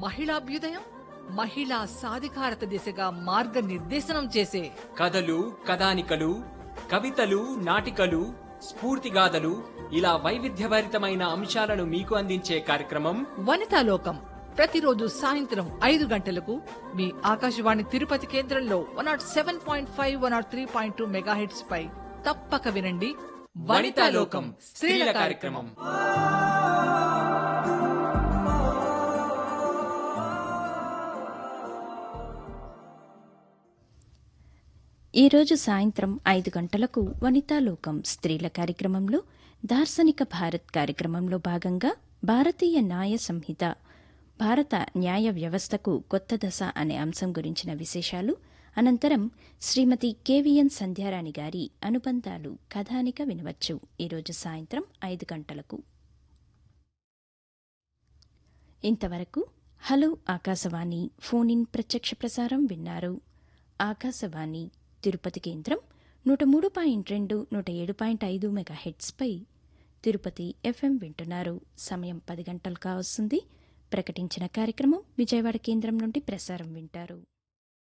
మహిళాభ్యుదయం మహిళా సాధికారత దిశగా మార్గనిర్దేశనం చేసే కథలు కథానికలు కవితలు నాటికలు స్ఫూర్తిగాథలు ఇలా వైవిధ్యభరితమైన అంశాలను మీకు అందించే కార్యక్రమం వనితాలోకం ప్రతిరోజు సాయంత్రం ఐదు గంటలకు మీ ఆకాశవాణి తిరుపతి కేంద్రంలో one nought seven point five one nought three point two mega పై తప్పక వినండి వనితాలోకం స్త్రీల కార్యక్రమం ఈరోజు సాయంత్రం ఐదు గంటలకు వనితాలోకం స్త్రీల కార్యక్రమంలో దార్శనిక భారత్ కార్యక్రమంలో భాగంగా భారతీయ న్యాయ సంహిత భారత న్యాయ వ్యవస్థకు కొత్త దశ అనే అంశం గురించిన విశేషాలు అనంతరం శ్రీమతి కెవిఎన్ సంధ్యారాణి గారి అనుబంధాలు కథానిక వినవచ్చు ఈరోజు సాయంత్రం ఐదు గంటలకు ఇంతవరకు హలో ఆకాశవాణి ఫోన్ ఇన్ ప్రత్యక్ష ప్రసారం విన్నారు ఆకాశవాణి తిరుపతి కేంద్రం నూట మూడు పాయింట్ రెండు నూట ఏడు పాయింట్ ఐదు మెగా హెడ్స్పై తిరుపతి ఎఫ్ఎం వింటున్నారు సమయం పది గంటలు కావస్తుంది ప్రకటించిన కార్యక్రమం విజయవాడ కేంద్రం నుండి ప్రసారం వింటారు